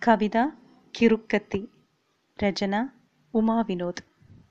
കവിത കിറുക്കത്തി രചന ഉമാ വിനോദ്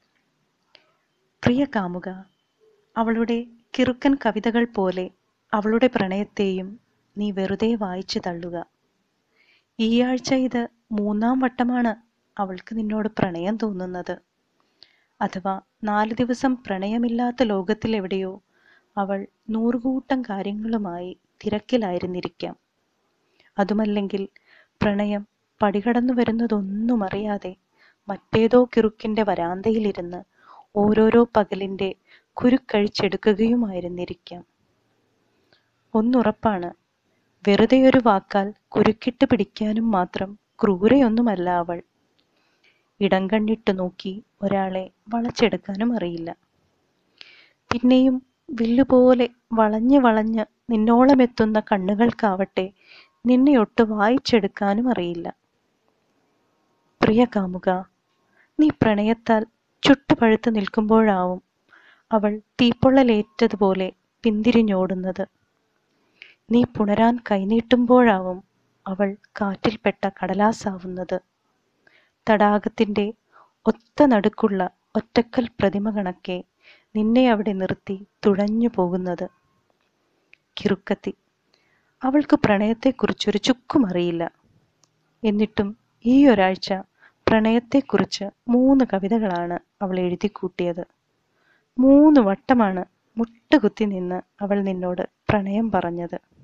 പ്രിയ കാമുക അവളുടെ കിറുക്കൻ കവിതകൾ പോലെ അവളുടെ പ്രണയത്തെയും നീ വെറുതെ വായിച്ചു തള്ളുക ഈ ആഴ്ച ഇത് മൂന്നാം വട്ടമാണ് അവൾക്ക് നിന്നോട് പ്രണയം തോന്നുന്നത് അഥവാ നാല് ദിവസം പ്രണയമില്ലാത്ത ലോകത്തിലെവിടെയോ അവൾ നൂറുകൂട്ടം കാര്യങ്ങളുമായി തിരക്കിലായിരുന്നിരിക്കാം അതുമല്ലെങ്കിൽ പ്രണയം പടികടന്നു വരുന്നതൊന്നും അറിയാതെ മറ്റേതോ കിറുക്കിന്റെ വരാന്തയിലിരുന്ന് ഓരോരോ പകലിന്റെ കുരുക്കഴിച്ചെടുക്കുകയുമായിരുന്നിരിക്കാം ഒന്നുറപ്പാണ് വെറുതെ ഒരു വാക്കാൽ കുരുക്കിട്ട് പിടിക്കാനും മാത്രം ക്രൂരയൊന്നുമല്ല അവൾ ഇടം കണ്ണിട്ട് നോക്കി ഒരാളെ വളച്ചെടുക്കാനും അറിയില്ല പിന്നെയും വില്ലുപോലെ വളഞ്ഞ് വളഞ്ഞ് നിന്നോളമെത്തുന്ന കണ്ണുകൾക്കാവട്ടെ നിന്നെ ഒട്ട് വായിച്ചെടുക്കാനും അറിയില്ല പ്രിയ കാമുക നീ പ്രണയത്താൽ ചുട്ടുപഴുത്ത് നിൽക്കുമ്പോഴാവും അവൾ തീപ്പൊള്ളലേറ്റതുപോലെ പിന്തിരിഞ്ഞോടുന്നത് നീ പുണരാൻ കൈനീട്ടുമ്പോഴാവും അവൾ കാറ്റിൽപ്പെട്ട കടലാസാവുന്നത് തടാകത്തിന്റെ ഒത്ത നടുക്കുള്ള ഒറ്റക്കൽ പ്രതിമ കണക്കെ നിന്നെ അവിടെ നിർത്തി തുഴഞ്ഞു പോകുന്നത് കിറുക്കത്തി അവൾക്ക് പ്രണയത്തെക്കുറിച്ചൊരു ചുക്കും അറിയില്ല എന്നിട്ടും ഈ ഒരാഴ്ച പ്രണയത്തെക്കുറിച്ച് മൂന്ന് കവിതകളാണ് അവൾ എഴുതിക്കൂട്ടിയത് മൂന്ന് വട്ടമാണ് മുട്ടുകുത്തി നിന്ന് അവൾ നിന്നോട് പ്രണയം പറഞ്ഞത്